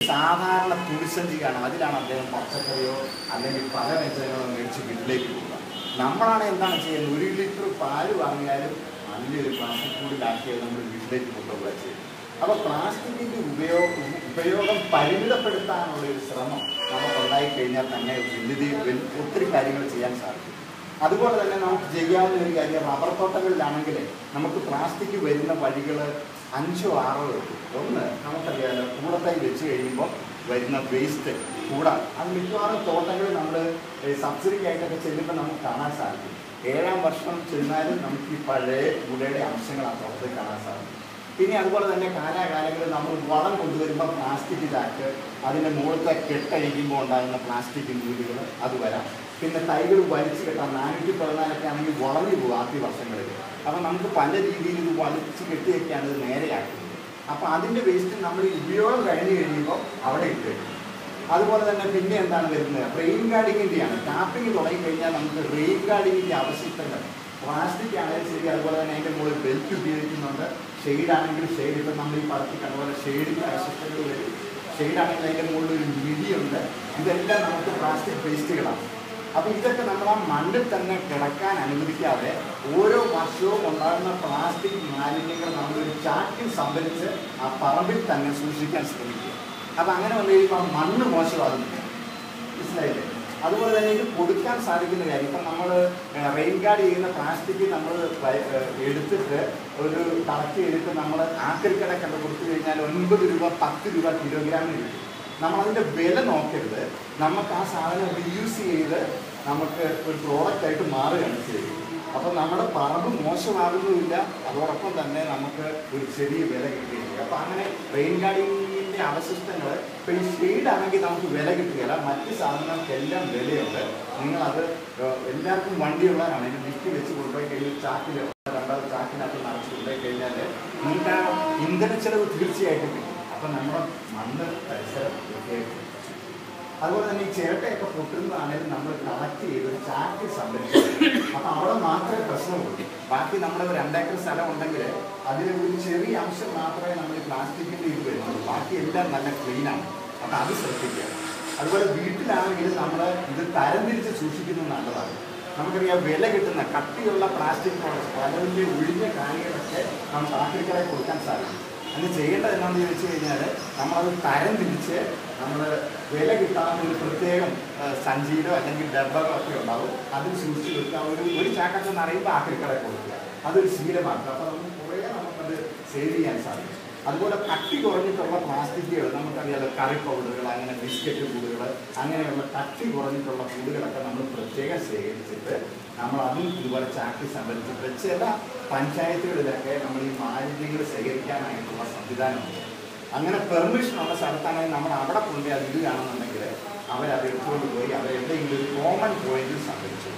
സാധാരണ തുണിസഞ്ചി കാണാം അതിലാണ് അദ്ദേഹം പച്ചക്കറിയോ അല്ലെങ്കിൽ പല വ്യഞ്ജനങ്ങളോ മേടിച്ച് വീട്ടിലേക്ക് പോകുക നമ്മളാണ് എന്താണ് ചെയ്യുന്നത് ഒരു ലിറ്റർ പാല് വാങ്ങിയാലും നല്ലൊരു പ്ലാസ്റ്റിക് കൂടിലാക്കിയത് നമ്മൾ വീട്ടിലേക്ക് കൊണ്ടുപോവുക ചെയ്യും അപ്പോൾ പ്ലാസ്റ്റിക്കിൻ്റെ ഉപയോഗം ഉപയോഗം പരിമിതപ്പെടുത്താനുള്ള ഒരു ശ്രമം നമുക്കുണ്ടായി കഴിഞ്ഞാൽ തന്നെ വലിയ വലി- ഒത്തിരി കാര്യങ്ങൾ ചെയ്യാൻ സാധിക്കും അതുപോലെ തന്നെ നമുക്ക് ചെയ്യാവുന്ന ഒരു കാര്യം റബ്ബർ തോട്ടങ്ങളിലാണെങ്കിൽ നമുക്ക് പ്ലാസ്റ്റിക് വരുന്ന വഴികൾ അഞ്ചോ ആറോ ഉണ്ട് ഒന്ന് നമുക്കറിയാലോ കൂടത്തായി വെച്ച് കഴിയുമ്പോൾ വരുന്ന വേസ്റ്റ് കൂട അത് മിക്കവാറും തോട്ടങ്ങളിൽ നമ്മൾ സബ്സിഡിക്കായിട്ടൊക്കെ ചെല്ലുമ്പോൾ നമുക്ക് കാണാൻ സാധിക്കും ഏഴാം വർഷം ചെന്നാലും നമുക്ക് ഈ പഴയ കൂടയുടെ അംശങ്ങൾ ആ തോട്ടത്തിൽ കാണാൻ സാധിക്കും പിന്നെ അതുപോലെ തന്നെ കാലാകാലങ്ങളിൽ നമ്മൾ വളം കൊണ്ടുവരുമ്പോൾ പ്ലാസ്റ്റിക് ചാക്ക് അതിൻ്റെ മുകളിലത്തെ കെട്ടഴിക്കുമ്പോൾ ഉണ്ടാകുന്ന പ്ലാസ്റ്റിക് നൂലുകൾ അത് വരാം പിന്നെ തൈകൾ വലിച്ചു കെട്ടാം നാനൂറ്റി പതിനാലൊക്കെ ആണെങ്കിൽ വളഞ്ഞു പോകും ആദ്യ വർഷങ്ങളിൽ അപ്പം നമുക്ക് പല രീതിയിൽ ഇത് വലിച്ച് കെട്ടിയൊക്കെയാണ് ഇത് നേരെയാക്കുന്നത് അപ്പം അതിൻ്റെ വേസ്റ്റ് നമ്മൾ ഈ ഉപയോഗം കഴിഞ്ഞ് കഴിയുമ്പോൾ അവിടെ ഇട്ട് അതുപോലെ തന്നെ പിന്നെ എന്താണ് വരുന്നത് റെയിൻ ഗാർഡിങ്ങിൻ്റെയാണ് ടാപ്പിംഗ് തുടങ്ങിക്കഴിഞ്ഞാൽ നമുക്ക് റെയിൻ ഗാർഡിങ്ങിൻ്റെ അവശിഷ്ടങ്ങൾ പ്ലാസ്റ്റിക് ആണെങ്കിലും ശരി അതുപോലെ തന്നെ അതിൻ്റെ മുകളിൽ ബെൽറ്റ് ഉപയോഗിക്കുന്നുണ്ട് ഷെയ്ഡ് ആണെങ്കിൽ ഷെയ്ഡ് ഇപ്പം നമ്മൾ ഈ പടത്തിൽ കണ്ട പോലെ ഷെയ്ഡിൻ്റെ അവശിഷ്ടങ്ങൾ വരും ഷെയ്ഡ് ആണെങ്കിൽ അതിൻ്റെ മുകളിൽ ഒരു മിടിയുണ്ട് ഇതെല്ലാം നമുക്ക് പ്ലാസ്റ്റിക് വേസ്റ്റുകളാണ് അപ്പോൾ ഇതൊക്കെ നമ്മൾ ആ മണ്ണിൽ തന്നെ കിടക്കാൻ അനുവദിക്കാതെ ഓരോ വർഷവും ഉണ്ടാകുന്ന പ്ലാസ്റ്റിക് മാലിന്യങ്ങൾ നമ്മളൊരു ചാക്കിൽ സംഭരിച്ച് ആ പറമ്പിൽ തന്നെ സൂക്ഷിക്കാൻ ശ്രമിക്കുക അപ്പം അങ്ങനെ വന്നു കഴിയുമ്പോൾ ആ മണ്ണ് മോശമാകുന്നില്ല മനസ്സിലായില്ലേ അതുപോലെ തന്നെ ഇത് കൊടുക്കാൻ സാധിക്കുന്ന കാര്യം ഇപ്പം നമ്മൾ റെയിൻ ഗാർഡ് ചെയ്യുന്ന പ്ലാസ്റ്റിക് നമ്മൾ എടുത്തിട്ട് ഒരു കളക്ട് ചെയ്തിട്ട് നമ്മൾ ആക്രിക്കട കണ്ട് കൊടുത്തു കഴിഞ്ഞാൽ ഒൻപത് രൂപ പത്ത് രൂപ കിലോഗ്രാമിന് കിട്ടും നമ്മളതിൻ്റെ വില നോക്കരുത് നമുക്ക് ആ സാധനം റീയൂസ് ചെയ്ത് നമുക്ക് ഒരു പ്രോഡക്റ്റ് ആയിട്ട് മാറുകയാണ് ചെയ്യുന്നത് അപ്പം നമ്മുടെ പറമ്പ് മോശമാകുന്നുമില്ല അതോടൊപ്പം തന്നെ നമുക്ക് ഒരു ചെറിയ വില കിട്ടുകയും ചെയ്യും അപ്പം അങ്ങനെ റെയിൻ ഗാർഡിങ്ങിൻ്റെ അവശിഷ്ടങ്ങൾ ഇപ്പം ഈ ഷെയ്ഡ് ആണെങ്കിൽ നമുക്ക് വില കിട്ടുകയില്ല മറ്റ് സാധനങ്ങൾക്കെല്ലാം വിലയുണ്ട് നിങ്ങളത് ഏഹ്, എല്ലാവർക്കും വണ്ടിയുള്ളവരാണ് അതിന് ലിസ്റ്റ് വെച്ച് കൊണ്ടുപോയി കഴിഞ്ഞാൽ ചാക്കിൽ രണ്ടാമത് ചാക്കിനകത്ത് നിറച്ച് കൊണ്ടുപോയി കഴിഞ്ഞാൽ നിങ്ങൾക്ക് ആ ഇന്ധന ചെലവ് തീർച്ചയായിട്ടും കിട്ടും അപ്പം നമ്മുടെ മണ്ണ് പരിസരം വൃത്തിയായിട്ട് അതുപോലെ തന്നെ ഈ ചിരട്ടയൊക്കെ പൊട്ടുന്നതാണെങ്കിലും നമ്മൾ കളക്ട് ചെയ്ത് ഒരു ചാക്കിൽ സംരക്ഷിക്കും അപ്പം അവിടെ മാത്രമേ പ്രശ്നമുള്ളൂ ബാക്കി നമ്മുടെ ഒരു രണ്ടേക്കർ സ്ഥലം ഉണ്ടെങ്കിൽ അതിൽ ഒരു ചെറിയ അംശം മാത്രമേ നമ്മൾ ഈ പ്ലാസ്റ്റിക്കിൻ്റെ ഇത് വരുന്നുള്ളൂ ബാക്കി എല്ലാം നല്ല ക്ലീനാണ് അപ്പം അത് ശ്രദ്ധിക്കുക അതുപോലെ വീട്ടിലാണെങ്കിൽ നമ്മൾ ഇത് തരംതിരിച്ച് സൂക്ഷിക്കുന്നത് നല്ലതാണ് നമുക്കറിയാം വില കിട്ടുന്ന കട്ടിയുള്ള പ്ലാസ്റ്റിക് പ്രോഡക്ട്സ് പലതിൻ്റെ ഒഴിഞ്ഞ കാണികളൊക്കെ നമുക്ക് ആക്രിക്കടയിൽ കൊടുക്കാൻ സാധിക്കും അന്ന് ചെയ്യേണ്ടത് എന്താണെന്ന് ചോദിച്ചു കഴിഞ്ഞാൽ നമ്മളത് തരം തിരിച്ച് നമ്മൾ വില കിട്ടാവുന്ന ഒരു പ്രത്യേകം ആ, സഞ്ചിയിലോ അല്ലെങ്കിൽ ഡബ്ബകളോ ഒക്കെ ഉണ്ടാവും അതിൽ സൂക്ഷിച്ച് വെക്കുക ഒരു ഒരു ചാക്കൊക്കെ നിറയുമ്പോൾ ആക്രിക്കടയിൽ കൊടുക്കുക അതൊരു ശീലമാക്കുക അപ്പോൾ നമുക്ക് കുറേ നമുക്കത് സേവ് ചെയ്യാൻ സാധിക്കും അതുപോലെ കട്ടി കുറഞ്ഞിട്ടുള്ള പ്ലാസ്റ്റിക്കുകൾ നമുക്കറിയാലോ കറി പൗഡറുകൾ അങ്ങനെ ബിസ്ക്കറ്റ് കൂടുകൾ അങ്ങനെയുള്ള കട്ടി കുറഞ്ഞിട്ടുള്ള കൂടുകളൊക്കെ നമ്മൾ പ്രത്യേകം ശേഖരിച്ചിട്ട് നമ്മൾ അതും ഇതുപോലെ ചാക്കി സംഭരിച്ചിട്ട് ചില പഞ്ചായത്തുകളിലൊക്കെ നമ്മൾ ഈ മാലിന്യങ്ങൾ ശേഖരിക്കാനായിട്ടുള്ള സംവിധാനമുണ്ട് അങ്ങനെ പെർമിഷൻ ഉള്ള സ്ഥലത്താണെങ്കിൽ നമ്മൾ അവിടെ കൊണ്ടുപോയി അത് ഇടുകയാണെന്നുണ്ടെങ്കിൽ അവരത് എടുത്തുകൊണ്ട് പോയി അവരെന്തെങ്കിലും ഒരു കോമൺ പോയിന്റിൽ സംഭരിച്ചു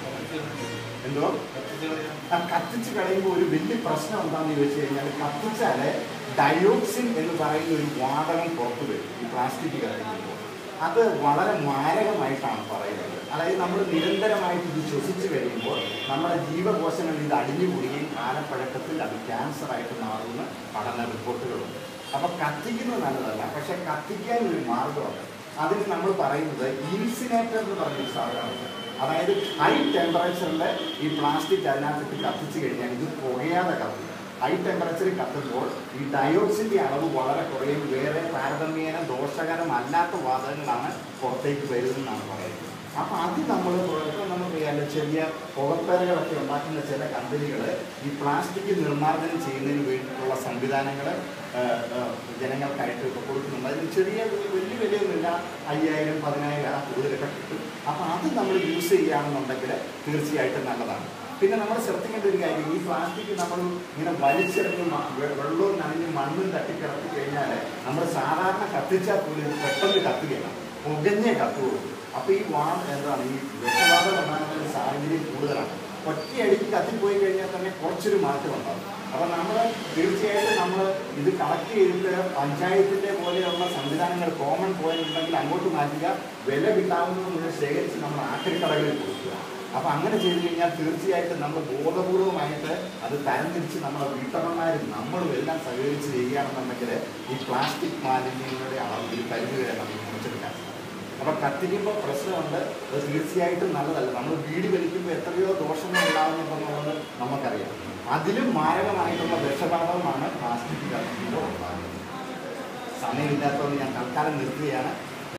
എന്തോ ആ കത്തിച്ച് കളയുമ്പോൾ ഒരു വലിയ പ്രശ്നം എന്താണെന്ന് ചോദിച്ചു കഴിഞ്ഞാൽ കത്തിച്ചാൽ ഡയോക്സിൻ എന്ന് പറയുന്ന ഒരു വാതകം പുറത്തു വരും ഈ പ്ലാസ്റ്റിക് കത്തിക്കുമ്പോൾ അത് വളരെ മാരകമായിട്ടാണ് പറയുന്നത് അതായത് നമ്മൾ നിരന്തരമായിട്ട് ഇത് ശ്വസിച്ച് കഴിയുമ്പോൾ നമ്മുടെ ജീവകോശങ്ങളിൽ ഇത് അടിഞ്ഞുകൂടുകയും കാലപ്പഴക്കത്തിൽ അത് ക്യാൻസറായിട്ട് മാറുന്ന പഠന റിപ്പോർട്ടുകളുണ്ട് അപ്പോൾ കത്തിക്കുന്നത് നല്ലതല്ല പക്ഷെ കത്തിക്കാൻ ഒരു മാർഗമുണ്ട് അതിന് നമ്മൾ പറയുന്നത് ഇൻസിനേറ്റർ എന്ന് പറഞ്ഞൊരു സാധനമുണ്ട് അതായത് ഹൈ ടെമ്പറേച്ചറിൽ ഈ പ്ലാസ്റ്റിക് അതിനകത്തിട്ട് കത്തിച്ച് കഴിഞ്ഞാൽ ഇത് പുകയാതെ കത്തും ഹൈ ടെമ്പറേച്ചറിൽ കത്തുമ്പോൾ ഈ ഡയോക്സിൻ്റെ അളവ് വളരെ കുറയും വേറെ താരതമ്യേന ദോഷകരമല്ലാത്ത വാതകങ്ങളാണ് പുറത്തേക്ക് വരുന്നതെന്നാണ് പറയുന്നത് അപ്പോൾ അത് നമ്മൾ ഇപ്പോൾ നമുക്കറിയാലോ ചെറിയ പുകപ്പേരകളൊക്കെ ഉണ്ടാക്കുന്ന ചില കമ്പനികൾ ഈ പ്ലാസ്റ്റിക് നിർമ്മാർജ്ജനം ചെയ്യുന്നതിന് വേണ്ടിയിട്ടുള്ള സംവിധാനങ്ങൾ ജനങ്ങൾക്കായിട്ട് ഇപ്പോൾ കൊടുക്കുന്നുണ്ട് അതിന് ചെറിയ വലിയ വിലയൊന്നുമില്ല അയ്യായിരം പതിനായിരം ആ കൂടുതലൊക്കെ കിട്ടും അപ്പോൾ അത് നമ്മൾ യൂസ് ചെയ്യുകയാണെന്നുണ്ടെങ്കിൽ തീർച്ചയായിട്ടും നല്ലതാണ് പിന്നെ നമ്മൾ ശ്രദ്ധിക്കേണ്ട ഒരു കാര്യം ഈ പ്ലാസ്റ്റിക് നമ്മൾ ഇങ്ങനെ വലിച്ചെറിഞ്ഞ് മ- വെ- വെള്ളവും നനഞ്ഞ് മണ്ണും തട്ടിക്കിടത്തി കഴിഞ്ഞാൽ നമ്മൾ സാധാരണ കത്തിച്ചാൽ പോലും ഇത് പെട്ടെന്ന് കത്തുകയാണ് പുകഞ്ഞേ കത്തുകയുള്ളൂ അപ്പോൾ ഈ വാ എന്താണ് ഈ വിഷവാതകം ഉണ്ടാകുന്ന സാഹചര്യം കൂടുതലാണ് ഒറ്റയടിക്ക് കത്തിപ്പോയി കഴിഞ്ഞാൽ തന്നെ കുറച്ചൊരു മാറ്റം ഉണ്ടാകും അപ്പം നമ്മൾ തീർച്ചയായിട്ടും നമ്മൾ ഇത് കളക്ട് ചെയ്തിട്ട് പഞ്ചായത്തിൻ്റെ പോലെയുള്ള സംവിധാനങ്ങൾ കോമൺ പോയിന്റ് ഉണ്ടെങ്കിൽ അങ്ങോട്ട് മാറ്റുക വില കിട്ടാവുന്നത് മുഴുവൻ ശേഖരിച്ച് നമ്മൾ ആക്രിക്കടകളിൽ കൊടുക്കുക അപ്പം അങ്ങനെ ചെയ്തു കഴിഞ്ഞാൽ തീർച്ചയായിട്ടും നമ്മൾ ബോധപൂർവമായിട്ട് അത് തരംതിരിച്ച് നമ്മുടെ വീട്ടമ്മമാരും നമ്മളും എല്ലാം സഹകരിച്ച് ചെയ്യുകയാണെന്നുണ്ടെങ്കിൽ ഈ പ്ലാസ്റ്റിക് മാലിന്യങ്ങളുടെ അളവ് ഒരു പരിധി അപ്പോൾ കത്തിക്കുമ്പോൾ പ്രശ്നമുണ്ട് അത് തീർച്ചയായിട്ടും നല്ലതല്ല നമ്മൾ വീട് വലിക്കുമ്പോൾ എത്രയോ ദോഷങ്ങൾ ഉണ്ടാകുന്നുണ്ടെന്നുള്ളത് നമുക്കറിയാം അതിലും മാരകമായിട്ടുള്ള വിഷഭാവമാണ് പ്ലാസ്റ്റിക് കത്തിക്കുമ്പോൾ ഉണ്ടാകുന്നത് സമയമില്ലാത്തതുകൊണ്ട് ഞാൻ തൽക്കാലം നിർത്തുകയാണ്